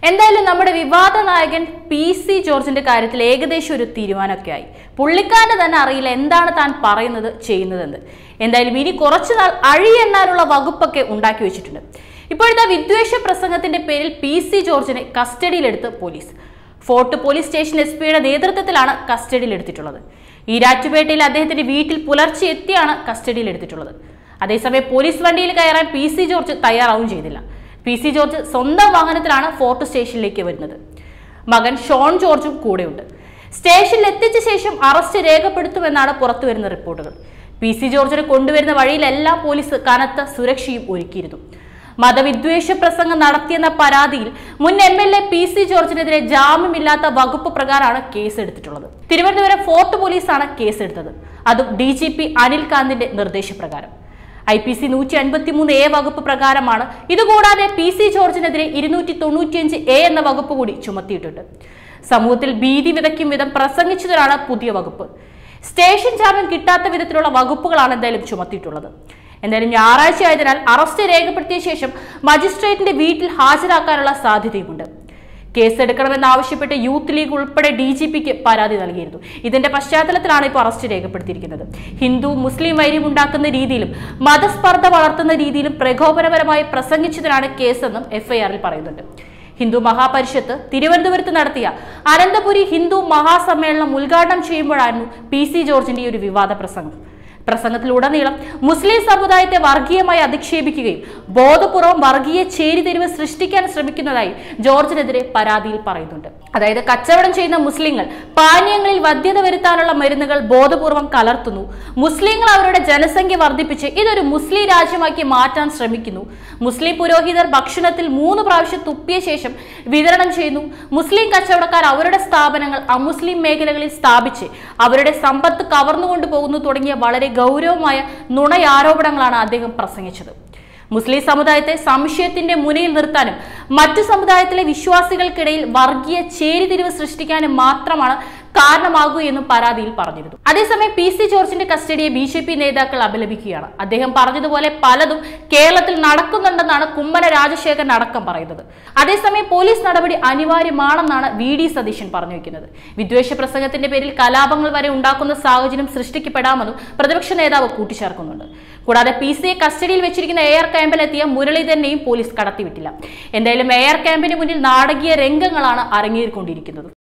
എന്തായാലും നമ്മുടെ വിവാദ നായകൻ പി സി ജോർജിന്റെ കാര്യത്തിൽ ഏകദേശം ഒരു തീരുമാനമൊക്കെ ആയി പുള്ളിക്കാരന് തന്നെ അറിയില്ല എന്താണ് താൻ പറയുന്നത് ചെയ്യുന്നതെന്ന് എന്തായാലും ഇനി കുറച്ചുനാൾ അഴിയെണ്ണാനുള്ള വകുപ്പൊക്കെ ഉണ്ടാക്കി വെച്ചിട്ടുണ്ട് ഇപ്പോഴത്തെ വിദ്വേഷ പ്രസംഗത്തിന്റെ പേരിൽ പി സി ജോർജിനെ കസ്റ്റഡിയിലെടുത്ത് police fort police station S പിയുടെ നേതൃത്വത്തിലാണ് കസ്റ്റഡിയിലെടുത്തിട്ടുള്ളത് ഈരാറ്റുപേട്ടയിൽ അദ്ദേഹത്തിന്റെ വീട്ടിൽ പുലർച്ചെ എത്തിയാണ് കസ്റ്റഡിയിലെടുത്തിട്ടുള്ളത് അതേസമയം പോലീസ് വണ്ടിയിൽ കയറാൻ പി സി ജോർജ് തയ്യാറാവും ചെയ്തില്ല പി സി ജോർജ് സ്വന്തം വാഹനത്തിലാണ് ഫോർട്ട് സ്റ്റേഷനിലേക്ക് വരുന്നത് മകൻ ഷോൺ ജോർജും കൂടെയുണ്ട് സ്റ്റേഷനിൽ എത്തിച്ച ശേഷം അറസ്റ്റ് രേഖപ്പെടുത്തുമെന്നാണ് പുറത്തുവരുന്ന റിപ്പോർട്ടുകൾ പി സി ജോർജിനെ കൊണ്ടുവരുന്ന വഴിയിലെല്ലാം പോലീസ് കനത്ത സുരക്ഷയും ഒരുക്കിയിരുന്നു മതവിദ്വേഷ പ്രസംഗം നടത്തിയെന്ന പരാതിയിൽ മുൻ M L A P C ജോർജിനെതിരെ ജാമ്യമില്ലാത്ത വകുപ്പ് പ്രകാരമാണ് കേസ് എടുത്തിട്ടുള്ളത് തിരുവനന്തപുരം ഫോർട്ട് പോലീസാണ് കേസെടുത്തത് അതും ഡി ജി പി അനിൽ കാന്തിന്റെ നിർദ്ദേശപ്രകാരം ഐ പി സി നൂറ്റി അൻപത്തി മൂന്ന് എ വകുപ്പ് പ്രകാരമാണ് ഇതുകൂടാതെ പി സി ജോർജിനെതിരെ ഇരുന്നൂറ്റി തൊണ്ണൂറ്റിയഞ്ച് എ എന്ന വകുപ്പ് കൂടി ചുമത്തിയിട്ടുണ്ട് സമൂഹത്തിൽ ഭീതി വിതയ്ക്കും വിധം പ്രസംഗിച്ചതിനാണ് പുതിയ വകുപ്പ് സ്റ്റേഷൻ ജാമ്യം കിട്ടാത്ത വിധത്തിലുള്ള വകുപ്പുകളാണ് എന്തായാലും ചുമത്തിയിട്ടുള്ളത് എന്തായാലും ഞായറാഴ്ച ആയതിനാൽ അറസ്റ്റ് രേഖപ്പെടുത്തിയ ശേഷം മജിസ്ട്രേറ്റിന്റെ വീട്ടിൽ ഹാജരാക്കാനുള്ള സാധ്യതയുമുണ്ട് കേസെടുക്കണമെന്നാവശ്യപ്പെട്ട് യൂത്ത് ലീഗ് ഉൾപ്പെടെ ഡി ജി പിക്ക് പരാതി നൽകിയിരുന്നു ഇതിന്റെ പശ്ചാത്തലത്തിലാണ് ഇപ്പോൾ അറസ്റ്റ് രേഖപ്പെടുത്തിയിരിക്കുന്നത് ഹിന്ദു മുസ്ലിം വൈര്യം ഉണ്ടാക്കുന്ന രീതിയിലും മതസ്പർദ്ധ വളർത്തുന്ന രീതിയിലും പ്രകോപനപരമായി പ്രസംഗിച്ചതിനാണ് കേസെന്നും എഫ്ഐആറിൽ പറയുന്നുണ്ട് ഹിന്ദു മഹാപരിഷത്ത് തിരുവനന്തപുരത്ത് നടത്തിയ അനന്തപുരി ഹിന്ദു മഹാസമ്മേളനം ഉദ്ഘാടനം ചെയ്യുമ്പോഴായിരുന്നു പി സി ജോർജിന്റെ ഈ ഒരു വിവാദ പ്രസംഗം പ്രസംഗത്തിലുടനീളം മുസ്ലിം സമുദായത്തെ വർഗീയമായി അധിക്ഷേപിക്കുകയും ബോധപൂർവം വർഗീയ ചേരിതിരിവ് സൃഷ്ടിക്കാൻ ശ്രമിക്കുന്നതായി ജോർജിനെതിരെ പരാതിയിൽ പറയുന്നുണ്ട് അതായത് കച്ചവടം ചെയ്യുന്ന മുസ്ലിങ്ങൾ പാനീയങ്ങളിൽ വധ്യത വരുത്താനുള്ള മരുന്നുകൾ ബോധപൂർവം കലർത്തുന്നു മുസ്ലിങ്ങൾ അവരുടെ ജനസംഖ്യ വർദ്ധിപ്പിച്ച് ഇതൊരു മുസ്ലിം രാജ്യമാക്കി മാറ്റാൻ ശ്രമിക്കുന്നു മുസ്ലിം പുരോഹിതർ ഭക്ഷണത്തിൽ മൂന്ന് പ്രാവശ്യം തുപ്പിയ ശേഷം വിതരണം ചെയ്യുന്നു മുസ്ലിം കച്ചവടക്കാർ അവരുടെ സ്ഥാപനങ്ങൾ അമുസ്ലിം മേഖലകളിൽ സ്ഥാപിച്ച് അവരുടെ സമ്പത്ത് കവർന്നുകൊണ്ടു പോകുന്നു തുടങ്ങിയ വളരെ ഗൗരവമായ നുണയാരോപണങ്ങളാണ് അദ്ദേഹം പ്രസംഗിച്ചത് മുസ്ലിം സമുദായത്തെ സംശയത്തിന്റെ മുനയിൽ നിർത്താനും മറ്റു സമുദായത്തിലെ വിശ്വാസികൾക്കിടയിൽ വർഗീയ ചേരിതിരിവ് സൃഷ്ടിക്കാനും മാത്രമാണ് കാരണമാകൂ എന്നും പരാതിയിൽ പറഞ്ഞിരുന്നു അതേസമയം പി സി ജോർജിന്റെ കസ്റ്റഡിയെ ബി ജെ പി നേതാക്കൾ അപലപിക്കുകയാണ് അദ്ദേഹം പറഞ്ഞതുപോലെ പലതും കേരളത്തിൽ നടക്കുന്നുണ്ടെന്നാണ് കുമ്മന രാജശേഖരൻ അടക്കം പറയുന്നത് അതേസമയം പോലീസ് നടപടി അനിവാര്യമാണെന്നാണ് വി ഡി സതീശൻ പറഞ്ഞു വെക്കുന്നത് വിദ്വേഷ പ്രസംഗത്തിന്റെ പേരിൽ കലാപങ്ങൾ വരെ ഉണ്ടാക്കുന്ന സാഹചര്യം സൃഷ്ടിക്കപ്പെടാമെന്നും പ്രതിപക്ഷ നേതാവ് കൂട്ടിച്ചേർക്കുന്നുണ്ട് കൂടാതെ പി സിയെ കസ്റ്റഡിയിൽ വെച്ചിരിക്കുന്ന എയർ ക്യാമ്പിലെത്തിയ മുരളീധരനെയും പോലീസ് കടത്തിവിട്ടില്ല എന്തായാലും എയർ ക്യാമ്പിന് മുന്നിൽ നാടകീയ രംഗങ്ങളാണ് അരങ്ങേറിക്കൊണ്ടിരിക്കുന്നത്